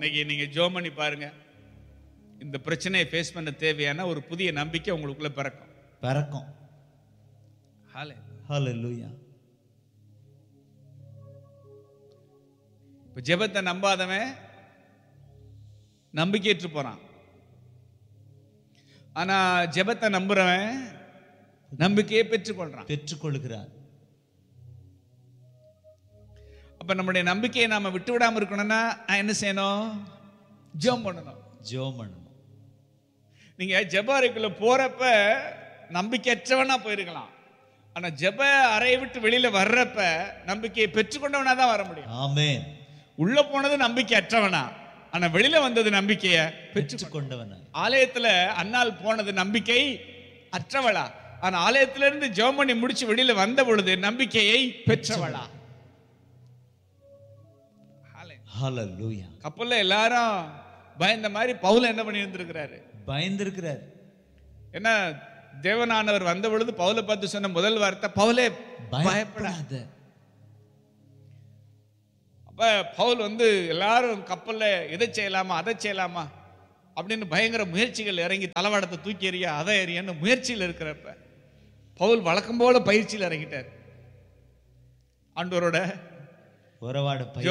இன்னைக்கு நீங்க ஜோம் பண்ணி பாருங்க இந்த பிரச்சனையை ஃபேஸ் பண்ண தேவையான ஒரு புதிய நம்பிக்கை உங்களுக்குள்ள பிறக்கும் பிறக்கும் ஹாலே ஹalleluya இப்ப ஜெபத்தை நம்பாதவன் நம்பிக்கையற்று போறான் ஆனா ஜெபத்தை நம்புறவன் நம்பிக்கையை பெற்றுக்கொள்றான் பெற்றுக்கொள்கிறார் அப்ப நம்முடைய நம்பிக்கையை நாம விட்டு விடாம இருக்கணும்னா நான் என்ன செய்யணும் ஜெபம் பண்ணணும் ஜெபம் பண்ணணும் நீங்க ஜெப அறைக்குள்ள போறப்ப நம்பிக்கையற்றவனா போயிருக்கலாம் ஆனா ஜெப அறையை விட்டு வெளியில வர்றப்ப நம்பிக்கையை பெற்றுக்கொண்டவனா தான் வர முடியும் ஆமென் உள்ள போனது நம்பிக்கை அற்றவனா ஆனா வெளியில வந்தது நம்பிக்கைய பெற்று பெற்றுக்கொண்டவன் ஆலயத்துல அன்னாள் போனது நம்பிக்கை அற்றவளா ஆனா ஆலயத்துல இருந்து ஜெபம் பண்ணி முடிச்சு வெளியில வந்த பொழுது நம்பிக்கையை பெற்றவளா ஹalleluya கப்பல்ல எல்லாரும் பயந்த மாதிரி பவுல என்ன பண்ணி இருந்திருக்கிறாரு பயந்திருக்கிறார் என்ன தேவனானவர் வந்த பொழுது பவுலை பார்த்து சொன்ன முதல் வார்த்தை பவுலே பயப்பட பயப்படாத அப்ப பவுல் வந்து எல்லாரும் கப்பல்ல இதை செய்யலாமா அதை செய்யலாமா அப்படின்னு பயங்கர முயற்சிகள் இறங்கி தளவாடத்தை தூக்கி எறிய அதை எறியன்னு முயற்சியில் இருக்கிறப்ப பவுல் வழக்கம் போல பயிற்சியில் இறங்கிட்டார் ஆண்டவரோட உறவாட பயிற்சி